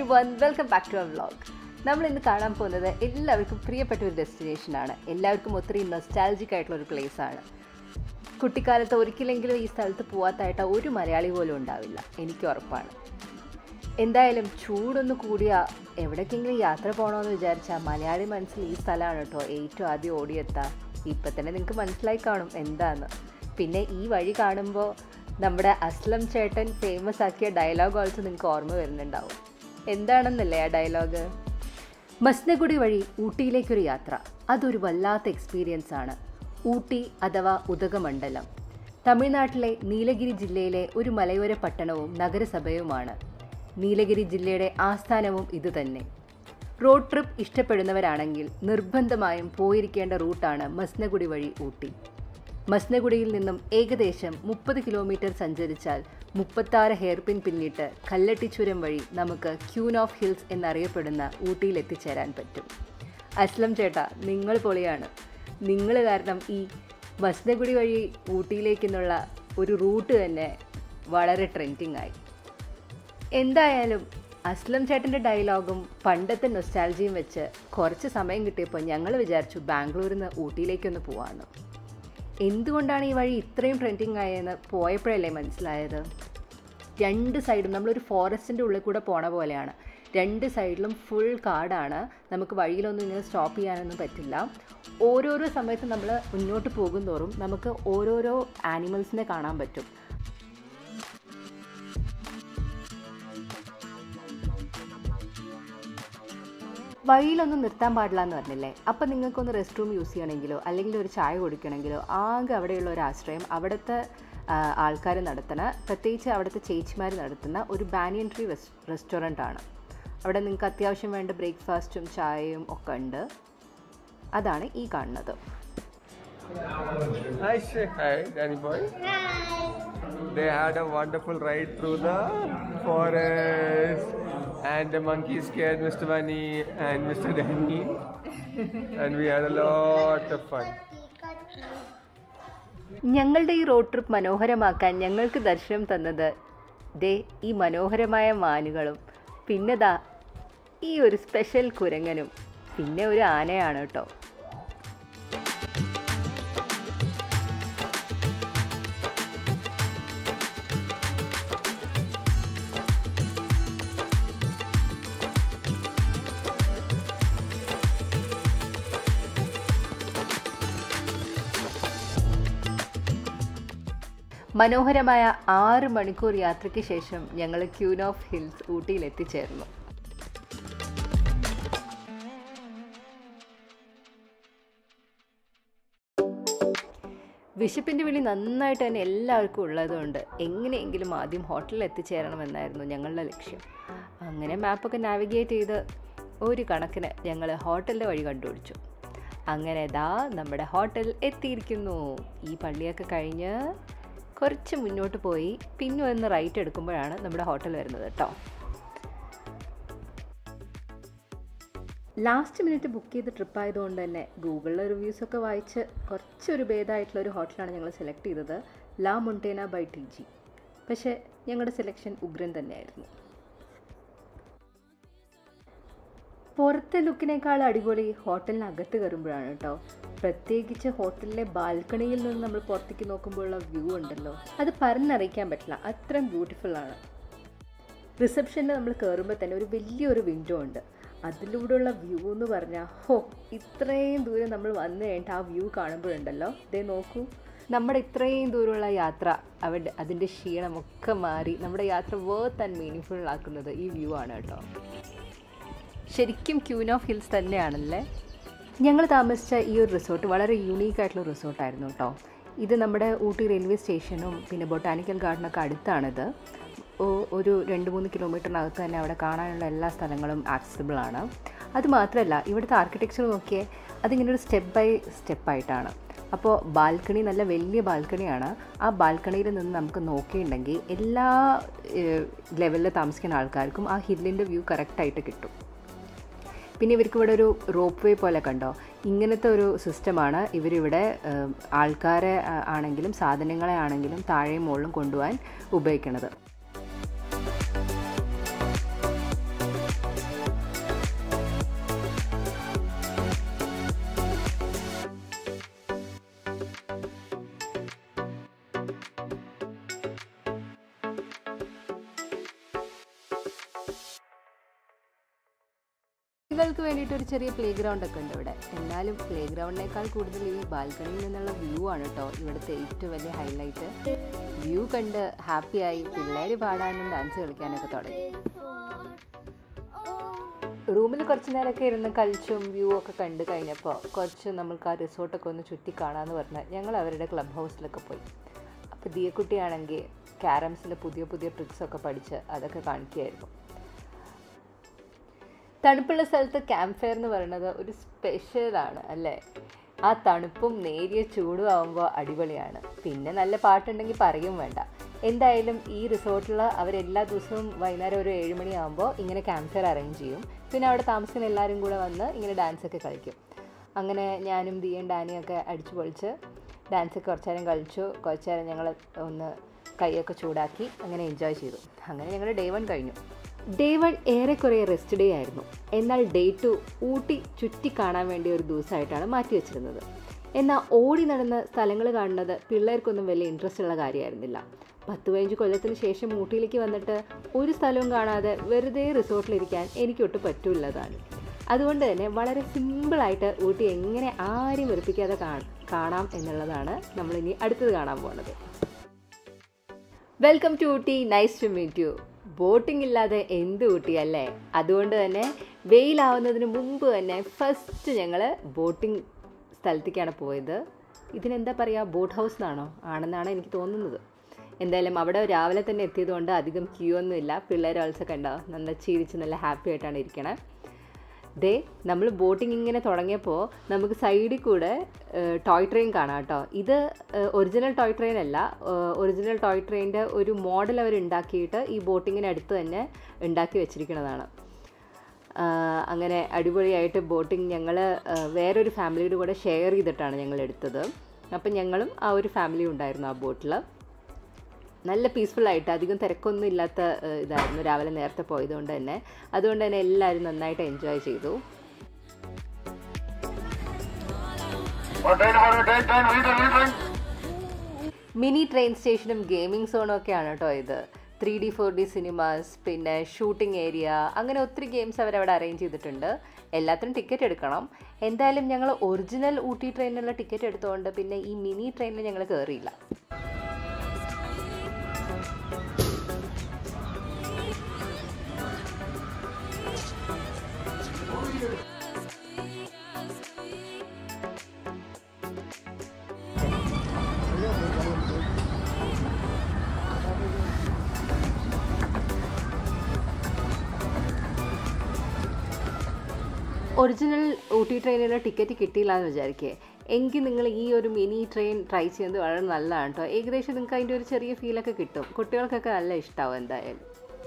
One welcome back to our vlog നമ്മൾ ഇന്ന് കാണാൻ പോകുന്നത് എല്ലാവർക്കും പ്രിയപ്പെട്ട ഒരു ഡെസ്റ്റിനേഷനാണ് എല്ലാവർക്കും ഒത്തിരി നൊസ്റ്റാലജിക് ആയിട്ടുള്ള ഒരു പ്ലേസ് ആണ് കുട്ടിക്കാലത്ത് ഒരിക്കലെങ്കിലും ഈ സ്ഥലത്ത് പോവാത്തായിട്ട് ഒരു മലയാളി പോലും ഉണ്ടാവില്ല എനിക്ക് ഉറപ്പാണ് എന്തായാലും ചൂടൊന്ന് കൂടിയ എവിടേക്കെങ്കിലും യാത്ര പോകണമെന്ന് വിചാരിച്ചാൽ മലയാളി മനസ്സിൽ ഈ സ്ഥലമാണ് കേട്ടോ ഏറ്റവും ആദ്യം ഓടിയെത്താൻ ഇപ്പം തന്നെ നിങ്ങൾക്ക് മനസ്സിലായി കാണും എന്താന്ന് പിന്നെ ഈ വഴി കാണുമ്പോൾ നമ്മുടെ അസ്ലം ചേട്ടൻ ഫേമസ് ആക്കിയ ഡയലോഗ് ഓൾസോ നിങ്ങൾക്ക് ഓർമ്മ വരുന്നുണ്ടാവും എന്താണെന്നല്ലേ ആ ഡയലോഗ് മസ്നഗുഡി വഴി ഊട്ടിയിലേക്കൊരു യാത്ര അതൊരു വല്ലാത്ത എക്സ്പീരിയൻസ് ആണ് ഊട്ടി അഥവാ ഉദകമണ്ഡലം തമിഴ്നാട്ടിലെ നീലഗിരി ജില്ലയിലെ ഒരു മലയോര പട്ടണവും നഗരസഭയുമാണ് നീലഗിരി ജില്ലയുടെ ആസ്ഥാനവും ഇതുതന്നെ റോഡ് ട്രിപ്പ് ഇഷ്ടപ്പെടുന്നവരാണെങ്കിൽ നിർബന്ധമായും പോയിരിക്കേണ്ട റൂട്ടാണ് മസ്നഗുഡി വഴി ഊട്ടി മസ്നഗുഡിയിൽ നിന്നും ഏകദേശം മുപ്പത് കിലോമീറ്റർ സഞ്ചരിച്ചാൽ മുപ്പത്താറ് ഹെയർപിൻ പിന്നിട്ട് കല്ലട്ടി ചുരം വഴി നമുക്ക് ക്യൂൻ ഓഫ് ഹിൽസ് എന്നറിയപ്പെടുന്ന ഊട്ടിയിൽ എത്തിച്ചേരാൻ പറ്റും അസ്ലം ചേട്ടാ നിങ്ങൾ പൊളിയാണ് നിങ്ങൾ കാരണം ഈ മസ്നഗുഡി വഴി ഊട്ടിയിലേക്കെന്നുള്ള ഒരു റൂട്ട് തന്നെ വളരെ ട്രെൻഡിങ് ആയി എന്തായാലും അസ്ലം ചേട്ടൻ്റെ ഡയലോഗും പണ്ടത്തെ നൊസ്റ്റാലജിയും വെച്ച് കുറച്ച് സമയം കിട്ടിയപ്പോൾ ഞങ്ങൾ വിചാരിച്ചു ബാംഗ്ലൂരിൽ നിന്ന് ഊട്ടിയിലേക്കൊന്ന് പോവാമെന്ന് എന്തുകൊണ്ടാണ് ഈ വഴി ഇത്രയും ട്രെൻഡിങ് ആയതെന്ന് പോയപ്പോഴല്ലേ മനസ്സിലായത് രണ്ട് സൈഡും നമ്മളൊരു ഫോറസ്റ്റിൻ്റെ ഉള്ളിൽ കൂടെ പോണ പോലെയാണ് രണ്ട് സൈഡിലും ഫുൾ കാടാണ് നമുക്ക് വഴിയിലൊന്നും ഇങ്ങനെ സ്റ്റോപ്പ് ചെയ്യാനൊന്നും പറ്റില്ല ഓരോരോ സമയത്ത് നമ്മൾ മുന്നോട്ട് പോകും തോറും നമുക്ക് ഓരോരോ ആനിമൽസിനെ കാണാൻ പറ്റും വഴിയിലൊന്നും നിർത്താൻ പാടില്ല എന്ന് പറഞ്ഞില്ലേ അപ്പം നിങ്ങൾക്കൊന്ന് റെസ്റ്റ് റൂം യൂസ് ചെയ്യണമെങ്കിലോ അല്ലെങ്കിൽ ഒരു ചായ കുടിക്കണമെങ്കിലോ ആകെ അവിടെയുള്ള ഒരു ആശ്രയം അവിടുത്തെ ആൾക്കാർ നടത്തുന്ന പ്രത്യേകിച്ച് അവിടുത്തെ ചേച്ചിമാർ നടത്തുന്ന ഒരു ബാനിയൻ ട്രീ റെസ്റ്റോറൻ്റ് ആണ് അവിടെ നിങ്ങൾക്ക് അത്യാവശ്യം വേണ്ട ബ്രേക്ക്ഫാസ്റ്റും ചായയും ഒക്കെ ഉണ്ട് അതാണ് ഈ കാണുന്നത് Hi, say hi, Danny boy. They had a wonderful ride through the forest, and the monkey scared Mr. Bunny and Mr. Danny, and we had a lot of fun. ഞങ്ങളുടെ ഈ റോഡ് ട്രിപ്പ് മനോഹരമാക്കാൻ ഞങ്ങൾക്ക് ദർശനം തന്നത് ദേ ഈ മനോഹരമായ മാനുകളും പിന്നെ ദാ ഈ ഒരു സ്പെഷ്യൽ കുരങ്ങനും പിന്നെ ഒരു ആനയാണ് കേട്ടോ മനോഹരമായ ആറ് മണിക്കൂർ യാത്രയ്ക്ക് ശേഷം ഞങ്ങൾ ക്യൂൻ ഓഫ് ഹിൽസ് ഊട്ടിയിൽ എത്തിച്ചേർന്നു വിശപ്പിൻ്റെ വിളി നന്നായിട്ട് തന്നെ എല്ലാവർക്കും ഉള്ളതുകൊണ്ട് എങ്ങനെയെങ്കിലും ആദ്യം ഹോട്ടലിൽ എത്തിച്ചേരണമെന്നായിരുന്നു ഞങ്ങളുടെ ലക്ഷ്യം അങ്ങനെ മാപ്പൊക്കെ നാവിഗേറ്റ് ചെയ്ത് ഒരു കണക്കിന് ഞങ്ങൾ ഹോട്ടലിൻ്റെ വഴി കണ്ടുപിടിച്ചു അങ്ങനെ ദാ നമ്മുടെ ഹോട്ടൽ എത്തിയിരിക്കുന്നു ഈ പള്ളിയൊക്കെ കഴിഞ്ഞ് കുറച്ച് മുന്നോട്ട് പോയി പിന്നെ ഒന്ന് റൈറ്റ് എടുക്കുമ്പോഴാണ് നമ്മുടെ ഹോട്ടൽ വരുന്നത് കേട്ടോ ലാസ്റ്റ് മിനിറ്റ് ബുക്ക് ചെയ്ത ട്രിപ്പ് ആയതുകൊണ്ട് തന്നെ ഗൂഗിളിലെ റിവ്യൂസൊക്കെ വായിച്ച് കുറച്ചൊരു ഭേദമായിട്ടുള്ള ഒരു ഹോട്ടലാണ് ഞങ്ങൾ സെലക്ട് ചെയ്തത് ലാ മൊണ്ടേന ബൈ ടി ജി പക്ഷേ ഞങ്ങളുടെ സെലക്ഷൻ ഉഗ്രൻ തന്നെയായിരുന്നു പുറത്തെ ലുക്കിനേക്കാൾ അടിപൊളി ഹോട്ടലിനകത്ത് കയറുമ്പോഴാണ് കേട്ടോ പ്രത്യേകിച്ച് ഹോട്ടലിലെ ബാൽക്കണിയിൽ നിന്ന് നമ്മൾ പുറത്തേക്ക് നോക്കുമ്പോഴുള്ള വ്യൂ ഉണ്ടല്ലോ അത് പറഞ്ഞറിയിക്കാൻ പറ്റില്ല അത്രയും ബ്യൂട്ടിഫുൾ ആണ് റിസപ്ഷനിൽ നമ്മൾ കയറുമ്പോൾ തന്നെ ഒരു വലിയൊരു വിൻഡോ ഉണ്ട് അതിലൂടെയുള്ള വ്യൂ എന്ന് പറഞ്ഞാൽ ഹോ ഇത്രയും ദൂരം നമ്മൾ വന്നു കഴിഞ്ഞിട്ട് ആ വ്യൂ കാണുമ്പോഴുണ്ടല്ലോ ഇതേ നോക്കൂ നമ്മുടെ ഇത്രയും ദൂരമുള്ള യാത്ര അവിടെ അതിൻ്റെ ക്ഷീണമൊക്കെ മാറി നമ്മുടെ യാത്ര വേർത്ത് ആൻഡ് മീനിങ് ഫുൾ ആക്കുന്നത് ഈ വ്യൂ ആണ് കേട്ടോ ശരിക്കും ക്യൂൻ ഓഫ് ഹിൽസ് തന്നെയാണല്ലേ ഞങ്ങൾ താമസിച്ച ഈ ഒരു റിസോർട്ട് വളരെ യൂണീക്ക് ആയിട്ടുള്ള റിസോർട്ടായിരുന്നു കേട്ടോ ഇത് നമ്മുടെ ഊട്ടി റെയിൽവേ സ്റ്റേഷനും പിന്നെ ബൊട്ടാനിക്കൽ ഗാർഡനൊക്കെ അടുത്താണിത് ഒരു രണ്ട് മൂന്ന് കിലോമീറ്ററിനകത്ത് തന്നെ അവിടെ കാണാനുള്ള എല്ലാ സ്ഥലങ്ങളും ആക്സസിബിൾ ആണ് അത് മാത്രമല്ല ഇവിടുത്തെ ആർക്കിടെക്ചർ നോക്കിയേ അതിങ്ങനെ ഒരു സ്റ്റെപ്പ് ബൈ സ്റ്റെപ്പായിട്ടാണ് അപ്പോൾ ബാൽക്കണി നല്ല വലിയ ബാൽക്കണിയാണ് ആ ബാൽക്കണിയിൽ നിന്ന് നമുക്ക് നോക്കിയിട്ടുണ്ടെങ്കിൽ എല്ലാ ലെവലിൽ താമസിക്കുന്ന ആൾക്കാർക്കും ആ ഹില്ലിൻ്റെ വ്യൂ കറക്റ്റായിട്ട് കിട്ടും പിന്നെ ഇവർക്ക് ഇവിടെ ഒരു റോപ്പ് വേ പോലെ കണ്ടോ ഇങ്ങനത്തെ ഒരു സിസ്റ്റമാണ് ഇവരിവിടെ ആൾക്കാരെ ആണെങ്കിലും സാധനങ്ങളെ ആണെങ്കിലും താഴെയും മുകളിലും കൊണ്ടുപോകാൻ ഉപയോഗിക്കുന്നത് കുട്ടികൾക്ക് വേണ്ടിയിട്ട് ഒരു ചെറിയ പ്ലേ ഗ്രൗണ്ട് ഒക്കെ ഉണ്ട് ഇവിടെ എന്നാലും പ്ലേ ഗ്രൗണ്ടിനേക്കാൾ കൂടുതൽ ഈ ബാൽക്കണിയിൽ നിന്നുള്ള വ്യൂ ആണ് കേട്ടോ ഇവിടുത്തെ ഏറ്റവും വലിയ ഹൈലൈറ്റ് വ്യൂ കണ്ട് ഹാപ്പിയായി പിള്ളേർ പാടാനും ഡാൻസ് കളിക്കാനൊക്കെ തുടങ്ങി റൂമിൽ കുറച്ച് നേരമൊക്കെ ഇരുന്ന് കളിച്ചും വ്യൂ ഒക്കെ കണ്ടു കഴിഞ്ഞപ്പോൾ കുറച്ച് നമുക്ക് ആ റിസോർട്ടൊക്കെ ഒന്ന് ചുറ്റി കാണാമെന്ന് പറഞ്ഞ് ഞങ്ങൾ അവരുടെ ക്ലബ് ഹൗസിലൊക്കെ പോയി അപ്പോൾ ദിയക്കുട്ടിയാണെങ്കിൽ ക്യാരംസിൻ്റെ പുതിയ പുതിയ ട്രിക്സ് ഒക്കെ പഠിച്ച് അതൊക്കെ കാണിക്കുകയായിരുന്നു തണുപ്പുള്ള സ്ഥലത്ത് ക്യാമ്പ് ഫയർ എന്ന് പറയുന്നത് ഒരു സ്പെഷ്യലാണ് അല്ലേ ആ തണുപ്പും നേരിയ ചൂടും ആകുമ്പോൾ അടിപൊളിയാണ് പിന്നെ നല്ല പാട്ടുണ്ടെങ്കിൽ പറയും വേണ്ട എന്തായാലും ഈ റിസോർട്ടിൽ അവരെല്ലാ ദിവസവും വൈകുന്നേരം ഒരു ഏഴ് മണിയാകുമ്പോൾ ഇങ്ങനെ ക്യാമ്പ് ഫയർ അറേഞ്ച് ചെയ്യും പിന്നെ അവിടെ താമസിക്കുന്ന എല്ലാവരും കൂടെ വന്ന് ഇങ്ങനെ ഡാൻസൊക്കെ കളിക്കും അങ്ങനെ ഞാനും ദിയും ഡാനിയും ഒക്കെ അടിച്ചു പൊളിച്ച് ഡാൻസൊക്കെ കുറച്ച് നേരം കളിച്ചു കുറച്ച് നേരം ഞങ്ങൾ ഒന്ന് കൈയൊക്കെ ചൂടാക്കി അങ്ങനെ എൻജോയ് ചെയ്തു അങ്ങനെ ഞങ്ങൾ ഡേ വൺ കഴിഞ്ഞു ഡേ വൺ ഏറെക്കുറെ റെസ്റ്റ് ഡേ ആയിരുന്നു എന്നാൽ ഡേ ടു ഊട്ടി ചുറ്റി കാണാൻ വേണ്ടി ഒരു ദിവസമായിട്ടാണ് മാറ്റി വെച്ചിരുന്നത് എന്നാൽ ഓടി നടന്ന് സ്ഥലങ്ങൾ കാണുന്നത് പിള്ളേർക്കൊന്നും വലിയ ഇൻട്രസ്റ്റ് ഉള്ള കാര്യമായിരുന്നില്ല പത്ത് പതിനഞ്ച് കൊല്ലത്തിന് ശേഷം ഊട്ടിയിലേക്ക് വന്നിട്ട് ഒരു സ്ഥലവും കാണാതെ വെറുതെ റിസോർട്ടിലിരിക്കാൻ എനിക്കൊട്ട് പറ്റൂല്ലതാണ് അതുകൊണ്ട് തന്നെ വളരെ സിമ്പിളായിട്ട് ഊട്ടി എങ്ങനെ ആരും വെറുപ്പിക്കാതെ കാണാം എന്നുള്ളതാണ് നമ്മളിനി അടുത്തത് കാണാൻ പോകുന്നത് welcome to Ooty nice to meet you boating ഇല്ലാതെ എന്ത് ഊട്ടി അല്ലേ അതുകൊണ്ട് തന്നെ വെയിലാവുന്നതിന് മുമ്പ് തന്നെ ഫസ്റ്റ് ഞങ്ങൾ ബോട്ടിംഗ് സ്ഥലത്തേക്കാണ് പോയത് ഇതിനെന്താ പറയുക ബോട്ട് ഹൗസ് എന്നാണോ ആണെന്നാണ് എനിക്ക് തോന്നുന്നത് എന്തായാലും അവിടെ രാവിലെ തന്നെ എത്തിയതുകൊണ്ട് അധികം ക്യൂ ഒന്നുമില്ല പിള്ളേർ ഓൾസൊക്കെ ഉണ്ടാവും നല്ല ചിരിച്ച് നല്ല ഹാപ്പി ആയിട്ടാണ് ഇരിക്കണേ ദേ നമ്മൾ ബോട്ടിംഗ് ഇങ്ങനെ തുടങ്ങിയപ്പോൾ നമുക്ക് സൈഡിൽ കൂടെ ടോയ് ട്രെയിൻ കാണാം കേട്ടോ ഇത് ഒറിജിനൽ ടോയ് ട്രെയിൻ അല്ല ഒറിജിനൽ ടോയ് ട്രെയിനിൻ്റെ ഒരു മോഡൽ അവർ ഉണ്ടാക്കിയിട്ട് ഈ ബോട്ടിങ്ങിന് അടുത്ത് തന്നെ ഉണ്ടാക്കി വെച്ചിരിക്കുന്നതാണ് അങ്ങനെ അടിപൊളിയായിട്ട് ബോട്ടിംഗ് ഞങ്ങൾ വേറൊരു ഫാമിലിയുടെ കൂടെ ഷെയർ ചെയ്തിട്ടാണ് ഞങ്ങൾ എടുത്തത് അപ്പം ഞങ്ങളും ആ ഒരു ഫാമിലി ഉണ്ടായിരുന്നു ആ ബോട്ടിൽ നല്ല പീസ്ഫുള്ളായിട്ട് അധികം തിരക്കൊന്നും ഇല്ലാത്ത ഇതായിരുന്നു രാവിലെ നേരത്തെ പോയതുകൊണ്ട് തന്നെ അതുകൊണ്ട് തന്നെ എല്ലാവരും നന്നായിട്ട് എൻജോയ് ചെയ്തു മിനി ട്രെയിൻ സ്റ്റേഷനും ഗെയിമിംഗ് സോണും ഒക്കെയാണ് കേട്ടോ ഇത് three D four D cinemas പിന്നെ ഷൂട്ടിംഗ് ഏരിയ അങ്ങനെ ഒത്തിരി ഗെയിംസ് അവരവിടെ അറേഞ്ച് ചെയ്തിട്ടുണ്ട് എല്ലാത്തിനും ടിക്കറ്റ് എടുക്കണം എന്തായാലും ഞങ്ങൾ ഒറിജിനൽ ഊട്ടി ട്രെയിനിനുള്ള ടിക്കറ്റ് എടുത്തുകൊണ്ട് പിന്നെ ഈ മിനി ട്രെയിനിൽ ഞങ്ങൾ കയറിയില്ല ഒറിജിനൽ ഊട്ടി ട്രെയിനിൻ്റെ ടിക്കറ്റ് കിട്ടിയില്ല എന്ന് വിചാരിക്കേ എങ്കിൽ നിങ്ങൾ ഈ ഒരു മിനി ട്രെയിൻ ട്രൈ ചെയ്യുന്നത് വളരെ നല്ലതാണ് കേട്ടോ ഏകദേശം നിങ്ങൾക്ക് അതിൻ്റെ ഒരു ചെറിയ ഫീലൊക്കെ കിട്ടും കുട്ടികൾക്കൊക്കെ നല്ല ഇഷ്ടമാവും എന്തായാലും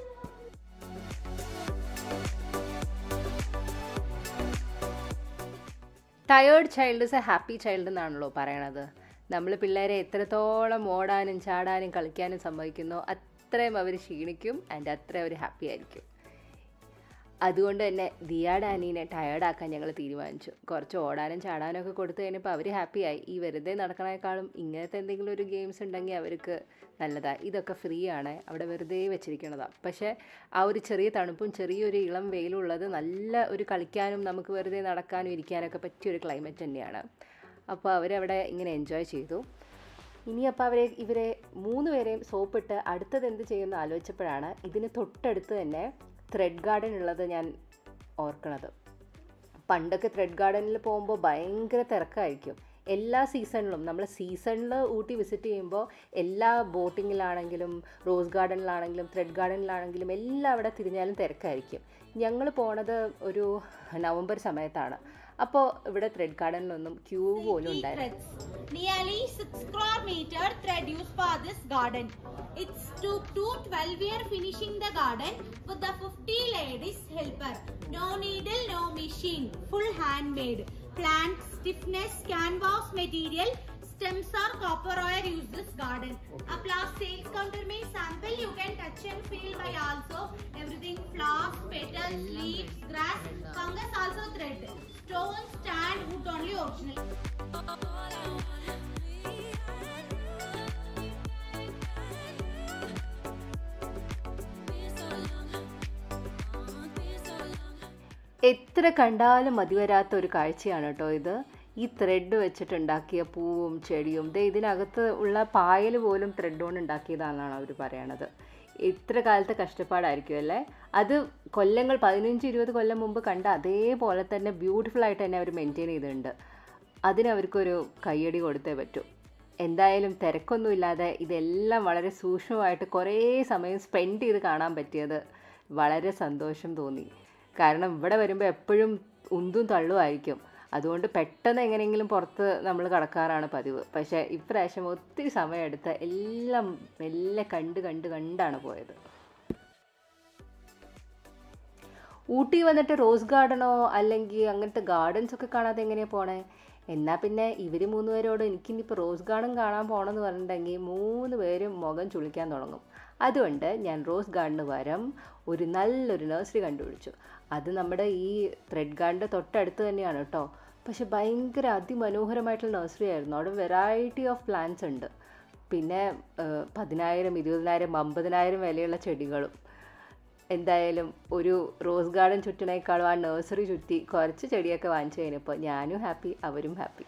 tired child is a happy child എന്നാണല്ലോ പറയണത് നമ്മൾ പിള്ളേരെ എത്രത്തോളം ഓടാനും ചാടാനും കളിക്കാനും സമ്മതിക്കുന്നോ അത്രയും അവർ ക്ഷീണിക്കും ആൻഡ് അത്രയും അവർ ഹാപ്പി ആയിരിക്കും അതുകൊണ്ട് തന്നെ ദിയ ഡാനീനെ ടയേർഡാക്കാൻ ഞങ്ങൾ തീരുമാനിച്ചു കുറച്ച് ഓടാനും ചാടാനും ഒക്കെ കൊടുത്തു കഴിഞ്ഞപ്പോൾ അവർ ഹാപ്പിയായി ഈ വെറുതെ നടക്കണേക്കാളും ഇങ്ങനത്തെ എന്തെങ്കിലും ഒരു ഗെയിംസ് ഉണ്ടെങ്കിൽ അവർക്ക് നല്ലതാണ് ഇതൊക്കെ ഫ്രീ ആണ് അവിടെ വെറുതെ വെച്ചിരിക്കുന്നതാണ് പക്ഷേ ആ ഒരു ചെറിയ തണുപ്പും ചെറിയൊരു ഇളം വെയിലുള്ളത് നല്ല ഒരു കളിക്കാനും നമുക്ക് വെറുതെ നടക്കാനും ഇരിക്കാനൊക്കെ പറ്റിയൊരു ക്ലൈമറ്റ് തന്നെയാണ് അപ്പോൾ അവരവിടെ ഇങ്ങനെ എൻജോയ് ചെയ്തു ഇനി അപ്പോൾ അവരെ ഇവരെ മൂന്ന് പേരെയും സോപ്പിട്ട് അടുത്തത് എന്ത് ചെയ്യുമെന്ന് ആലോചിച്ചപ്പോഴാണ് ഇതിന് തൊട്ടടുത്ത് തന്നെ ത്രെഡ് ഗാർഡൻ ഉള്ളത് ഞാൻ ഓർക്കണത് പണ്ടൊക്കെ ത്രെഡ് ഗാർഡനിൽ പോകുമ്പോൾ ഭയങ്കര തിരക്കായിരിക്കും എല്ലാ സീസണിലും നമ്മൾ സീസണിൽ ഊട്ടി വിസിറ്റ് ചെയ്യുമ്പോൾ എല്ലാ ബോട്ടിങ്ങിലാണെങ്കിലും റോസ് ഗാർഡനിലാണെങ്കിലും ത്രെഡ് ഗാർഡനിലാണെങ്കിലും എല്ലാം അവിടെ തിരിഞ്ഞാലും തിരക്കായിരിക്കും ഞങ്ങൾ പോണത് ഒരു നവംബർ സമയത്താണ് അപ്പോൾ ഇവിടെ ത്രെഡ് ഗാർഡനിലൊന്നും ക്യൂ പോലും ഉണ്ടായിരുന്നു Nearly 6 crore meter thread used for this garden. It's took to 12 year finishing the garden with the 50 ladies helper. No needle, no machine. Full handmade. Plant stiffness, canvas material. Stems are copper wire used this garden. A plus sales counter may sample you can touch and feel by also everything flowers, petals, leaves, grass, fungus also thread. Stone, stand, wood only original. എത്ര കണ്ടാലും മതി വരാത്ത ഒരു കാഴ്ചയാണ് കേട്ടോ ഇത് ഈ thread വെച്ചിട്ടുണ്ടാക്കിയ പൂവും ചെടിയും ദേ ഇതിനകത്ത് ഉള്ള പായൽ പോലും ത്രെഡ് കൊണ്ട് ഉണ്ടാക്കിയതാണെന്നാണ് അവർ പറയണത് ഇത്ര കാലത്തെ കഷ്ടപ്പാടായിരിക്കും അല്ലേ അത് കൊല്ലങ്ങൾ പതിനഞ്ച് ഇരുപത് കൊല്ലം മുമ്പ് കണ്ട അതേപോലെ തന്നെ ബ്യൂട്ടിഫുൾ ആയിട്ട് തന്നെ അവർ മെയിൻറ്റെയിൻ ചെയ്തിട്ടുണ്ട് അതിന് അവർക്കൊരു കയ്യടി കൊടുത്തേ പറ്റൂ എന്തായാലും തിരക്കൊന്നുമില്ലാതെ ഇതെല്ലാം വളരെ സൂക്ഷ്മമായിട്ട് കുറേ സമയം സ്പെൻഡ് ചെയ്ത് കാണാൻ പറ്റിയത് വളരെ സന്തോഷം തോന്നി കാരണം ഇവിടെ വരുമ്പോൾ എപ്പോഴും ഉന്തും തള്ളുമായിരിക്കും അതുകൊണ്ട് പെട്ടെന്ന് എങ്ങനെയെങ്കിലും പുറത്ത് നമ്മൾ കടക്കാറാണ് പതിവ് പക്ഷേ ഇപ്രാവശ്യം ഒത്തിരി സമയമെടുത്ത് എല്ലാം മെല്ലെ കണ്ട് കണ്ട് കണ്ടാണ് പോയത് ഊട്ടി വന്നിട്ട് റോസ് ഗാർഡനോ അല്ലെങ്കിൽ അങ്ങനത്തെ ഗാർഡൻസ് ഒക്കെ കാണാതെ എങ്ങനെയാണ് പോണേ എന്നാൽ പിന്നെ ഇവർ മൂന്ന് പേരോട് എനിക്കിനിപ്പോൾ റോസ് ഗാർഡൻ കാണാൻ പോകണമെന്ന് പറഞ്ഞിട്ടുണ്ടെങ്കിൽ മൂന്ന് പേരും മുഖം ചുളിക്കാൻ തുടങ്ങും അതുകൊണ്ട് ഞാൻ റോസ് ഗാർഡന് പകരം ഒരു നല്ലൊരു നഴ്സറി കണ്ടുപിടിച്ചു അത് നമ്മുടെ ഈ ത്രെഡ് ഗാർഡിൻ്റെ തൊട്ടടുത്ത് തന്നെയാണ് കേട്ടോ പക്ഷെ ഭയങ്കര അതിമനോഹരമായിട്ടുള്ള നഴ്സറി ആയിരുന്നു അവിടെ വെറൈറ്റി ഓഫ് പ്ലാന്റ്സ് ഉണ്ട് പിന്നെ ഏഹ്, പതിനായിരം ഇരുപതിനായിരം അമ്പതിനായിരം വിലയുള്ള ചെടികളും എന്തായാലും ഒരു റോസ് ഗാർഡൻ ചുറ്റിനേക്കാളും ആ നഴ്സറി ചുറ്റി കുറച്ച് ചെടിയൊക്കെ വാങ്ങിച്ചു കഴിഞ്ഞപ്പോൾ ഞാനും ഹാപ്പി അവരും ഹാപ്പി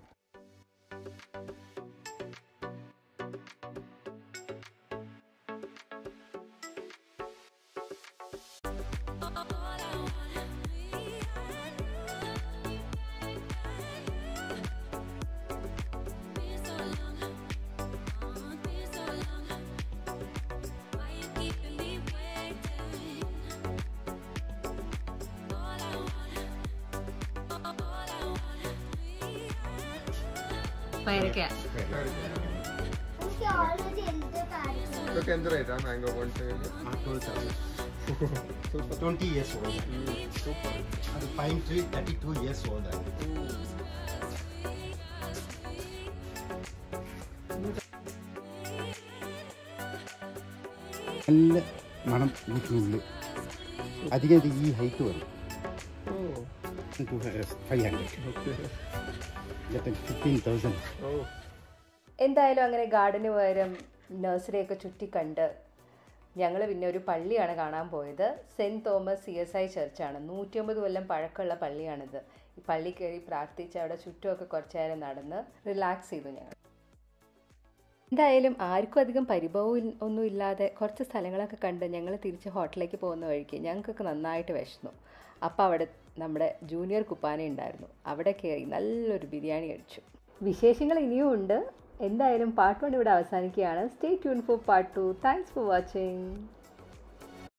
എനിക്ക് ഓൾറെഡി എന്ത് കാണിക്കുന്നു ഇതൊക്കെ എന്ത് റേറ്റാ മാംഗോ പോൺസ് Twenty years old. And pine tree, thirty-two years old. നല്ല മണം വീട്ടിനുള്ളിൽ അധികം ഇത് ഈ ഹൈറ്റ് വരും ഫൈവ് ഹൺഡ്രഡ് ഫിഫ്റ്റീൻ തൗസൻഡ് എന്തായാലും അങ്ങനെ ഗാർഡന് പകരം നഴ്സറിയൊക്കെ ചുറ്റി കണ്ട് ഞങ്ങൾ പിന്നെ ഒരു പള്ളിയാണ് കാണാൻ പോയത് saint Thomas C S I ചർച്ചാണ് നൂറ്റിയൊമ്പത് കൊല്ലം പഴക്കമുള്ള പള്ളിയാണിത് ഈ പള്ളി കയറി പ്രാർത്ഥിച്ച് അവിടെ ചുറ്റുമൊക്കെ കുറച്ച് നേരം നടന്ന് റിലാക്സ് ചെയ്തു ഞങ്ങൾ എന്തായാലും ആർക്കും അധികം പരിഭവം ഇൽ- ഒന്നും ഇല്ലാതെ കുറച്ച് സ്ഥലങ്ങളൊക്കെ കണ്ട് ഞങ്ങൾ തിരിച്ച് ഹോട്ടലിലേക്ക് പോകുന്ന വഴിക്ക് ഞങ്ങൾക്കൊക്കെ നന്നായിട്ട് വിശന്നു അപ്പോൾ അവിടെ നമ്മുടെ ജൂനിയർ കുപ്പാന ഉണ്ടായിരുന്നു അവിടെ കയറി നല്ലൊരു ബിരിയാണി കഴിച്ചു വിശേഷങ്ങൾ ഇനിയും ഉണ്ട് എന്തായാലും പാർട്ട് വൺ ഇവിടെ അവസാനിക്കുകയാണ് stay tuned for part two thanks for watching